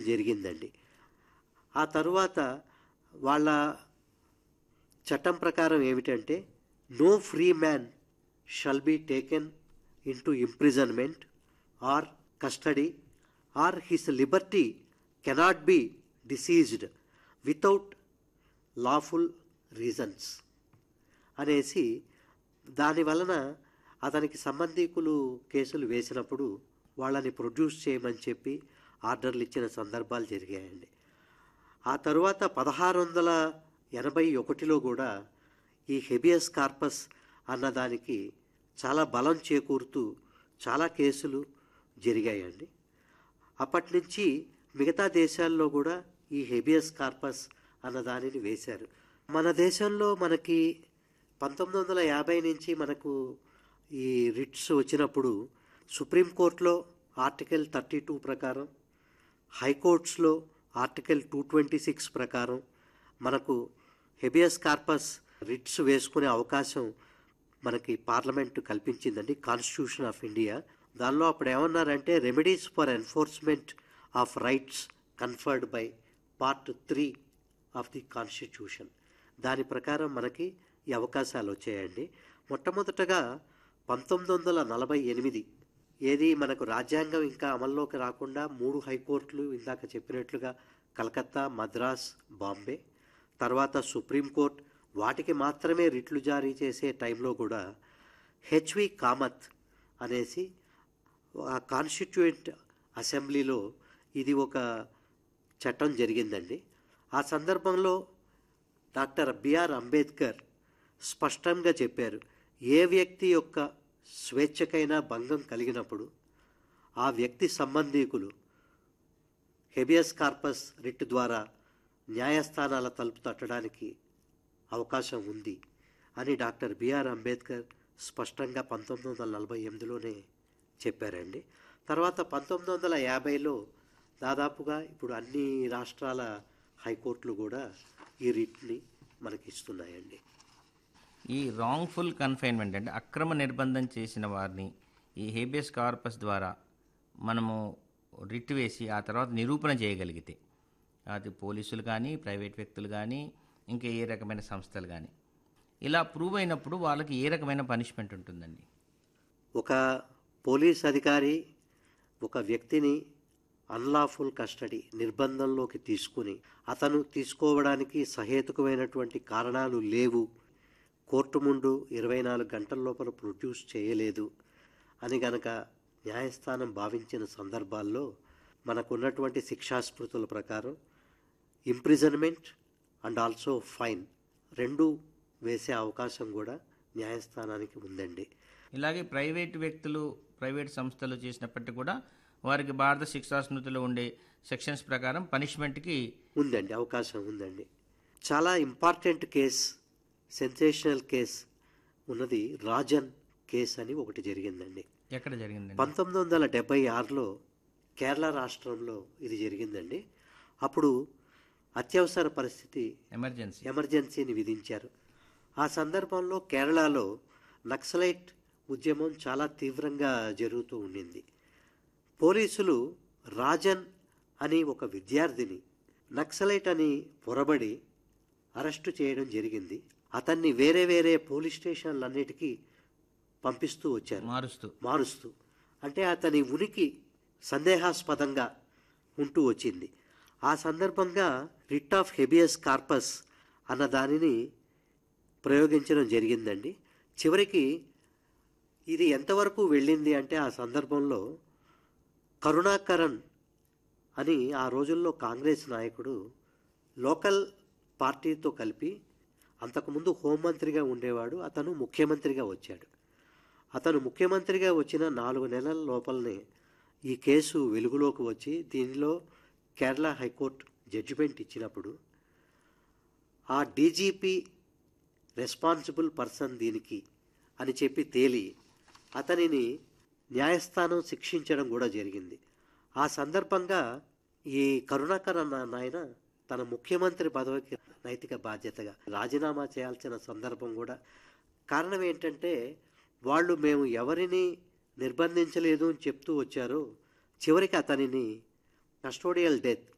జరిగిందండి ఆ తరువాత వాళ్ళ చట్టం ప్రకారం ఏమిటంటే no free man shall be taken into imprisonment or custody or his liberty cannot be disseised without lawful reasons అనేసి దాని వలన అతనికి సంబంధికులు కేసులు వేసినప్పుడు వాళ్ళని ప్రొడ్యూస్ చేయమని చెప్పి ఆర్డర్లు ఇచ్చిన సందర్భాలు జరిగాయండి ఆ తరువాత పదహారు వందల ఎనభై ఒకటిలో కూడా ఈ హెబియస్ కార్పస్ అన్నదానికి చాలా బలం చేకూరుతూ చాలా కేసులు జరిగాయండి అప్పటి నుంచి మిగతా దేశాల్లో కూడా ఈ హెబియస్ కార్పస్ అన్న దానిని వేశారు మన దేశంలో మనకి పంతొమ్మిది వందల యాభై నుంచి మనకు ఈ రిట్స్ వచ్చినప్పుడు సుప్రీంకోర్టులో ఆర్టికల్ థర్టీ టూ ప్రకారం హైకోర్ట్స్లో ఆర్టికల్ టూ ట్వంటీ సిక్స్ ప్రకారం మనకు హెబియస్ కార్పస్ రిట్స్ వేసుకునే అవకాశం మనకి పార్లమెంటు కల్పించిందండి కాన్స్టిట్యూషన్ ఆఫ్ ఇండియా దానిలో అప్పుడు ఏమన్నారంటే remedies for enforcement of rights conferred by part three of the constitution దాని ప్రకారం మనకి ఈ అవకాశాలు వచ్చాయండి మొట్టమొదటగా పంతొమ్మిది వందల నలభై ఎనిమిది ఏది మనకు రాజ్యాంగం ఇంకా అమల్లోకి రాకుండా మూడు హైకోర్టులు ఇందాక చెప్పినట్లుగా కలకత్తా మద్రాస్ బాంబే తర్వాత సుప్రీంకోర్టు వాటికి మాత్రమే రిట్లు జారీ చేసే టైంలో కూడా హెచ్వి కామత్ అనేసి ఆ కాన్స్టిట్యూయెంట్ అసెంబ్లీలో ఇది ఒక చట్టం జరిగిందండి ఆ సందర్భంలో డాక్టర్ బిఆర్ అంబేద్కర్ స్పష్టంగా చెప్పారు ఏ వ్యక్తి యొక్క స్వేచ్ఛకైనా భంగం కలిగినప్పుడు ఆ వ్యక్తి సంబంధీకులు హెబియస్ కార్పస్ రిట్ ద్వారా న్యాయస్థానాల తలుపు తట్టడానికి అవకాశం ఉంది అని డాక్టర్ బిఆర్ అంబేద్కర్ స్పష్టంగా పంతొమ్మిది వందల నలభై ఎనిమిదిలోనే చెప్పారండి తర్వాత పంతొమ్మిది వందల యాభైలో దాదాపుగా ఇప్పుడు అన్ని రాష్ట్రాల హైకోర్టులు కూడా ఈ రిట్ని మనకి ఇస్తున్నాయండి ఈ రాంగ్ఫుల్ కన్ఫైన్మెంట్ అంటే అక్రమ నిర్బంధం చేసిన వారిని ఈ హేబియస్ కార్పస్ ద్వారా మనము రిట్ వేసి ఆ తర్వాత నిరూపణ చేయగలిగితే అది పోలీసులు కానీ ప్రైవేట్ వ్యక్తులు కానీ ఇంకా ఏ రకమైన సంస్థలు కానీ ఇలా ప్రూవ్ అయినప్పుడు వాళ్ళకి ఏ రకమైన పనిష్మెంట్ ఉంటుందండి ఒక పోలీస్ అధికారి ఒక వ్యక్తిని అన్లాఫుల్ కస్టడీ నిర్బంధంలోకి తీసుకుని అతను తీసుకోవడానికి సహేతుకమైనటువంటి కారణాలు లేవు కోర్టు ముందు ఇరవై నాలుగు గంటల లోపల ప్రొడ్యూస్ చేయలేదు అని గనక న్యాయస్థానం భావించిన సందర్భాల్లో మనకున్నటువంటి శిక్షాస్మృతుల ప్రకారం ఇంప్రిజన్మెంట్ అండ్ ఆల్సో ఫైన్ రెండు వేసే అవకాశం కూడా న్యాయస్థానానికి ఉందండి ఇలాగే ప్రైవేట్ వ్యక్తులు ప్రైవేట్ సంస్థలు చేసినప్పటికీ కూడా వారికి భారత శిక్షా స్మృతిలో ఉండే సెక్షన్స్ ప్రకారం పనిష్మెంట్కి ఉందండి అవకాశం ఉందండి చాలా ఇంపార్టెంట్ కేస్ సెన్సేషనల్ కేస్ ఉన్నది రాజన్ కేస్ అని ఒకటి జరిగిందండి ఎక్కడ జరిగిందండి పంతొమ్మిది వందల డెబ్బై ఆరులో కేరళ రాష్ట్రంలో ఇది జరిగిందండి అప్పుడు అత్యవసర పరిస్థితి ఎమర్జెన్సీ ఎమర్జెన్సీని విధించారు ఆ సందర్భంలో కేరళలో నక్సలైట్ ఉద్యమం చాలా తీవ్రంగా జరుగుతూ ఉండింది పోలీసులు రాజన్ అని ఒక విద్యార్థిని నక్సలైట్ అని పొరబడి అరెస్టు చేయడం జరిగింది అతన్ని వేరే వేరే పోలీస్ స్టేషన్లన్నిటికీ పంపిస్తూ వచ్చారు మారుస్తూ మారుస్తూ అంటే అతని ఉనికి సందేహాస్పదంగా ఉంటూ వచ్చింది ఆ సందర్భంగా రిట్ ఆఫ్ హెబియస్ కార్పస్ అన్న దానిని ప్రయోగించడం జరిగిందండి చివరికి ఇది ఎంతవరకు వెళ్ళింది అంటే ఆ సందర్భంలో కరుణాకరణ్ అని ఆ రోజుల్లో కాంగ్రెస్ నాయకుడు లోకల్ పార్టీతో కలిపి అంతకుముందు హోంమంత్రిగా ఉండేవాడు అతను ముఖ్యమంత్రిగా వచ్చాడు అతను ముఖ్యమంత్రిగా వచ్చిన నాలుగు నెలల లోపలనే ఈ కేసు వెలుగులోకి వచ్చి దీనిలో కేరళ హైకోర్టు జడ్జిమెంట్ ఇచ్చినప్పుడు ఆ డీజీపీ రెస్పాన్సిబుల్ పర్సన్ దీనికి అని చెప్పి తేలి అతనిని న్యాయస్థానం శిక్షించడం కూడా జరిగింది ఆ సందర్భంగా ఈ కరుణాకర్ అన్న నాయన తన ముఖ్యమంత్రి పదవికి నైతిక బాధ్యతగా రాజీనామా చేయాల్సిన సందర్భం కూడా కారణం ఏంటంటే వాళ్ళు మేము ఎవరిని నిర్బంధించలేదు అని చెప్తూ వచ్చారో చివరికి అతనిని కస్టోడియల్ డెత్